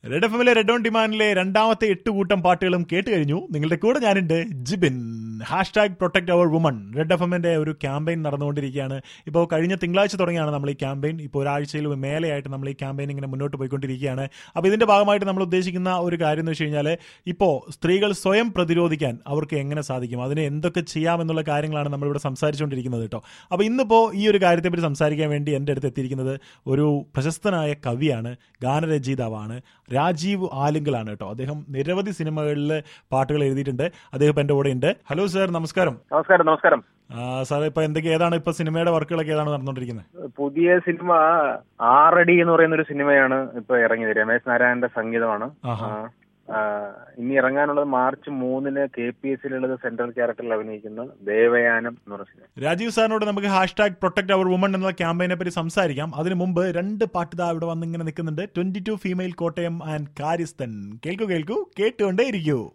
Red F എമ്മിലെ red on ഡിമാൻഡിലെ രണ്ടാമത്തെ എട്ട് കൂട്ടം പാട്ടുകളും കേട്ട് കഴിഞ്ഞു നിങ്ങളുടെ കൂടെ ഞാനുണ്ട് Jibin hashtag protect our woman red F എമ്മിന്റെ ഒരു ക്യാമ്പയിൻ നടന്നുകൊണ്ടിരിക്കുകയാണ് ഇപ്പോൾ കഴിഞ്ഞ തിങ്കളാഴ്ച തുടങ്ങിയാണ് നമ്മൾ ഈ ക്യാമ്പയിൻ ഇപ്പോൾ ഒരാഴ്ചയിൽ മേലെയായിട്ട് നമ്മൾ ഈ ക്യാമ്പയിൻ ഇങ്ങനെ മുന്നോട്ട് പോയിക്കൊണ്ടിരിക്കുകയാണ് അപ്പോൾ ഇതിന്റെ ഭാഗമായിട്ട് നമ്മൾ ഉദ്ദേശിക്കുന്ന ഒരു കാര്യം എന്ന് വെച്ച് കഴിഞ്ഞാൽ ഇപ്പോൾ സ്ത്രീകൾ സ്വയം പ്രതിരോധിക്കാൻ അവർക്ക് എങ്ങനെ സാധിക്കും അതിന് എന്തൊക്കെ ചെയ്യാമെന്നുള്ള കാര്യങ്ങളാണ് നമ്മളിവിടെ സംസാരിച്ചുകൊണ്ടിരിക്കുന്നത് കേട്ടോ അപ്പോൾ ഇന്നിപ്പോൾ ഈ ഒരു കാര്യത്തെപ്പറ്റി സംസാരിക്കാൻ വേണ്ടി എൻ്റെ അടുത്ത് എത്തിയിരിക്കുന്നത് ഒരു പ്രശസ്തനായ കവിയാണ് ഗാനരചയിതാവാണ് രാജീവ് ആലുങ്കലാണ് കേട്ടോ അദ്ദേഹം നിരവധി സിനിമകളിൽ പാട്ടുകൾ എഴുതിയിട്ടുണ്ട് അദ്ദേഹം ഇപ്പം എൻ്റെ കൂടെ ഉണ്ട് ഹലോ സാർ നമസ്കാരം നമസ്കാരം നമസ്കാരം ആ, സാർ ഇപ്പൊ എന്തൊക്കെ ഏതാണ് ഇപ്പൊ സിനിമയുടെ വർക്കുകളൊക്കെ ഏതാണ് നടന്നുകൊണ്ടിരിക്കുന്നത് പുതിയ സിനിമ ആറടി എന്ന് പറയുന്ന ഒരു സിനിമയാണ് ഇപ്പൊ ഇറങ്ങിയത് രമേശ് നാരായണന്റെ സംഗീതമാണ് ആഹാ. ആ, ആ, ഇനി ഇറങ്ങാനുള്ളത് മാർച്ച് മൂന്നിന് കെ പി എസ് സിയിലുള്ളത് സെൻട്രൽ ക്യാരക്ടറിൽ അഭിനയിക്കുന്ന ദേവയാനം എന്ന് പറഞ്ഞ സിനിമ രാജീവ് സാറിനോട് നമുക്ക് ഹാഷ്ടാഗ് പ്രൊട്ടക്ട് അവർ വുമൺ എന്നുള്ള ക്യാമ്പയിനെ പറ്റി സംസാരിക്കാം അതിനു മുമ്പ് രണ്ട് പാട്ട് ദാ ഇവിടെ വന്ന് ഇങ്ങനെ നിൽക്കുന്നുണ്ട് twenty two female Kottayam and കാരിസ്തൻ കേൾക്കൂ കേൾക്കൂ കേട്ടുകൊണ്ടേ ഇരിക്കൂ